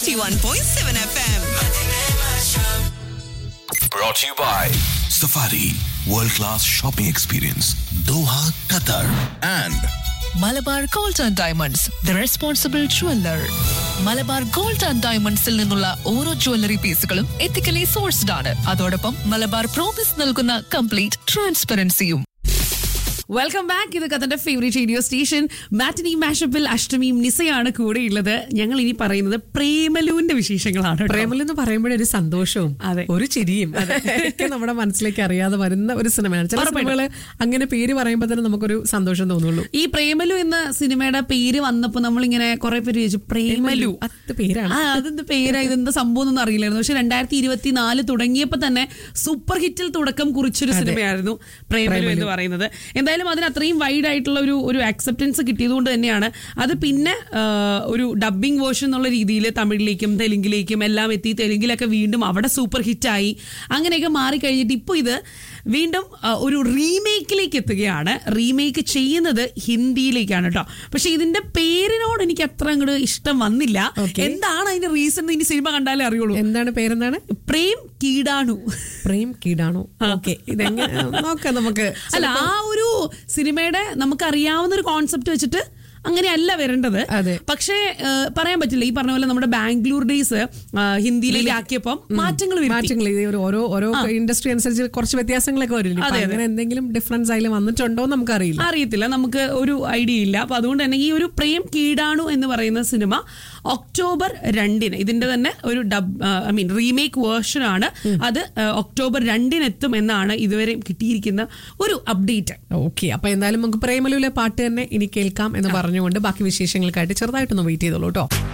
91.7 FM. Brought to you by Safari World Class Shopping Experience Doha, Qatar and Malabar gold and diamonds the responsible jeweller Malabar gold and ഡയമണ്ട്സിൽ നിന്നുള്ള ഓരോ jewellery പീസുകളും ethically sourced ആണ് അതോടൊപ്പം Malabar promise നൽകുന്ന complete ട്രാൻസ്പെറൻസിയും welcome back ഇത് കഥന്റെ ഫേവറേറ്റ് റേഡിയോ സ്റ്റേഷൻ മാറ്റിനി മാഷപ്പിൽ അഷ്ടമിയും നിസയാണ് കൂടെയുള്ളത് ഞങ്ങൾ ഇനി പറയുന്നത് പ്രേമലുവിന്റെ വിശേഷങ്ങളാണ് കേട്ടോ. പ്രേമലെന്ന് പറയുമ്പോഴേ ഒരു സന്തോഷവും അതെ. ഒരു ചിരിയും ഒക്കെ നമ്മുടെ മനസ്സിലേക്ക് അറിയാതെ വരുന്ന ഒരു സിനിമയാണ് ചില സിനിമകള് അങ്ങനെ പേര് പറയുമ്പോൾ തന്നെ നമുക്കൊരു സന്തോഷം തോന്നുള്ളൂ ഈ പ്രേമലു എന്ന സിനിമയുടെ പേര് വന്നപ്പോ നമ്മളിങ്ങനെ കുറെ പേര് ചോദിച്ചു പ്രേമലു അത് പേരാണ് ആ അതെന്ത് പേരാ ഇതെന്താ സംഭവം ഒന്നും അറിയില്ലായിരുന്നു പക്ഷെ രണ്ടായിരത്തി ഇരുപത്തി നാല് തുടങ്ങിയപ്പോ തന്നെ സൂപ്പർ ഹിറ്റിൽ തുടക്കം കുറിച്ചൊരു സിനിമയായിരുന്നു പ്രേമലു എന്ന് പറയുന്നത് എന്തായാലും അതിന് അത്രയും വൈഡ് ആയിട്ടുള്ള ഒരു ഒരു അക്സെപ്റ്റൻസ് കിട്ടിയതുകൊണ്ട് തന്നെയാണ് അത് പിന്നെ ആ, ഒരു ഡബിംഗ് വേർഷൻ എന്നുള്ള രീതിയിൽ തമിഴിലേക്കും തെലുങ്കിലേക്കും എല്ലാം എത്തി തെലുങ്കിലൊക്കെ വീണ്ടും അവിടെ സൂപ്പർ ഹിറ്റായി അങ്ങനെയൊക്കെ മാറിക്കഴിഞ്ഞിട്ട് ഇപ്പോൾ ഇത് വീണ്ടും ആ, ഒരു റീമേക്കിലേക്ക് എത്തുകയാണ് റീമേക്ക് ചെയ്യുന്നത് ഹിന്ദിയിലേക്കാണ് കേട്ടോ പക്ഷെ ഇതിന്റെ പേരിനോട് എനിക്ക് അത്ര അങ്ങോട്ട് ഇഷ്ടം വന്നില്ല Okay. എന്താണ് അതിന്റെ റീസൺ ഇനി സിനിമ കണ്ടാലേ അറിയുള്ളൂ എന്താണ് പേരെന്താണ് പ്രേം കീടാണു പ്രേം കീടാണോ ഓക്കെ ഇതെങ്ങനെ നോക്കാം നമുക്ക് അല്ല ആ ഒരു സിനിമയുടെ നമുക്ക് അറിയാവുന്ന ഒരു കോൺസെപ്റ്റ് വെച്ചിട്ട് അങ്ങനെയല്ല വരേണ്ടത് അതെ. പക്ഷേ ആ, പറയാൻ പറ്റില്ല ഈ പറഞ്ഞ പോലെ നമ്മുടെ ബാംഗ്ലൂർ ഡേയ്സ് ഹിന്ദിയിലേക്ക് ആക്കിയപ്പോൾ മാറ്റങ്ങൾ വരുത്തി മാറ്റങ്ങൾ ഇത് ഒരു ഓരോ ഓരോ ഇൻഡസ്ട്രി അനുസരിച്ച് കുറച്ച് വ്യത്യാസങ്ങളൊക്കെ വരില്ല ഇപ്പൊ അങ്ങനെ എന്തെങ്കിലും ഡിഫറൻസ് അതിൽ വന്നിട്ടുണ്ടോ എന്ന് നമുക്കറിയില്ല അറിയത്തില്ല നമുക്ക് ഒരു ഐഡിയ ഇല്ല അപ്പൊ അതുകൊണ്ട് തന്നെ ഈ ഒരു പ്രേം കീടാണു എന്ന് പറയുന്ന സിനിമ ഒക്ടോബർ രണ്ടിന് ഇതിന്റെ തന്നെ ഒരു dub I mean remake version ആണ് അത് ആ, ഒക്ടോബർ രണ്ടിന് എത്തും എന്നാണ് ഇതുവരെ കിട്ടിയിരിക്കുന്ന ഒരു അപ്ഡേറ്റ് ഓക്കെ അപ്പൊ എന്തായാലും നമുക്ക് പ്രേമലുവിലെ പാട്ട് തന്നെ ഇനി കേൾക്കാം എന്ന് പറഞ്ഞുകൊണ്ട് ബാക്കി വിശേഷങ്ങൾക്കായിട്ട് ചെറുതായിട്ടൊന്ന് വെയിറ്റ് ചെയ്തോളൂ കേട്ടോ